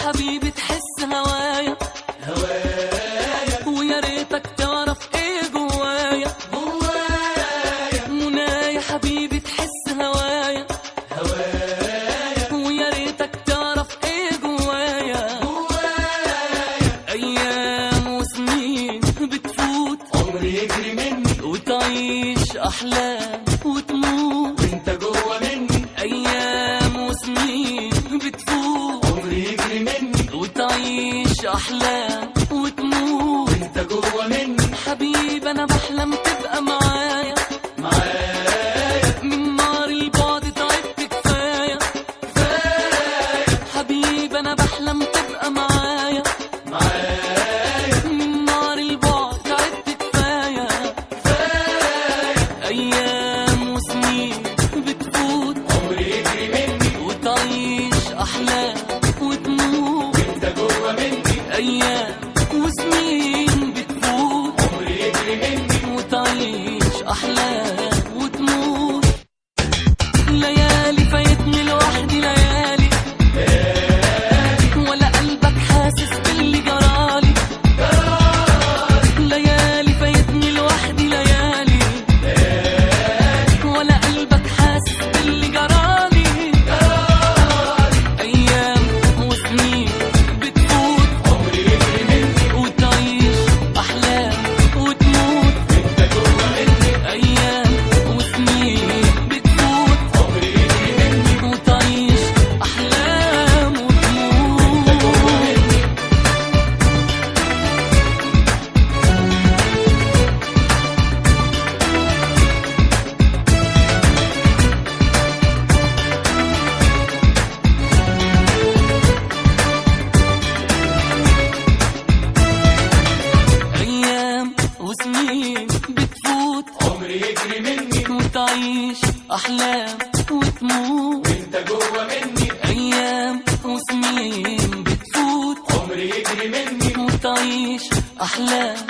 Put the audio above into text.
حبيبي تحس هوايا هوايا ويا ريتك تعرف ايه جوايا جوايا منى يا حبيبي تحس هوايا هوايا ويا ريتك تعرف ايه جوايا جوايا ايام وسنين بتفوت عمري يجري مني وتعيش احلام وتموت وانت جوه مني ايام وسنين بتفوت عمري يجري مني وتعيش احلام وتموت وانت جوه مني حبيبي انا بحلم تبقى معايا معايا من نار البعد تعبت كفايه حبيبي انا بحلم تبقى معايا معايا من نار البعد تعبت كفايه ايام وسنين بتفوت عمري يجري مني وتعيش احلام وتموت وانت جوه مني ايام وسنين بتفوت عمري يجري مني وتعيش احلام وتموت ليالي فايتني لوحدي ليالي ولا قلبك حاسس باللي جرالي ليالي فايتني لوحدي ليالي ولا قلبك حاسس باللي جرالي ايام وسنين بتفوت عمري يجري مني وتعيش احلام وتموت وانت جوه مني ايام وسنين بتفوت عمري يجري مني وتعيش احلام وتموت ايام وسنين بتفوت عمري يجري مني وتعيش احلام وتموت وانت جوه مني ايام وسنين بتفوت عمري يجري مني وتعيش احلام